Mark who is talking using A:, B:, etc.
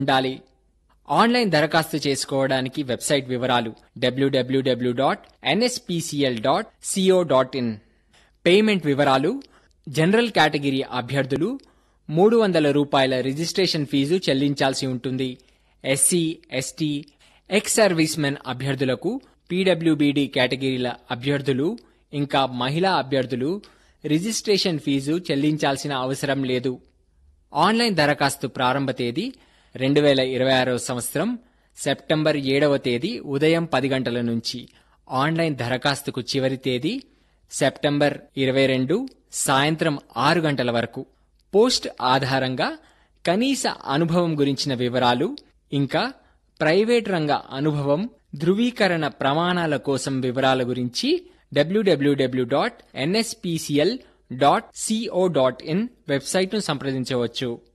A: ఉండాలి ఆన్లైన్ దరఖాస్తు చేసుకోవడానికి వెబ్సైట్ వివరాలు W W W dot NSPCL dot C O dot in payment వివరాలు జనరల్ కేటగిరీ అభ్యర్థులు మూడు వందల రూపాయల రిజిస్ట్రేషన్ ఫీజు చెల్లించాల్సి ఉంటుంది SC ST ex servicemen అభ్యర్థులకు పీడబ్ల్యూబీడీ కేటగిరీల అభ్యర్థులు ఇంకా మహిళా అభ్యర్థులు రిజిస్ట్రేషన్ ఫీజు చెల్లించాల్సిన అవసరం లేదు ఆన్లైన్ దరఖాస్తు ప్రారంభ తేదీ రెండు వేల ఇరవై ఆరవ సంవత్సరం సెప్టెంబర్ ఏడవ తేదీ ఉదయం పది గంటల నుంచి ఆన్లైన్ దరఖాస్తుకు చివరి తేదీ సెప్టెంబర్ ఇరవై రెండు సాయంత్రం ఆరు గంటల వరకు పోస్ట్ ఆధారంగా కనీస అనుభవం గురించిన వివరాలు ఇంకా ప్రైవేట్ రంగ అనుభవం ధృవీకరణ ప్రమాణాల కోసం వివరాల గురించి W W W dot NSPCL dot C O dot in వెబ్సైట్ను సంప్రదించవచ్చు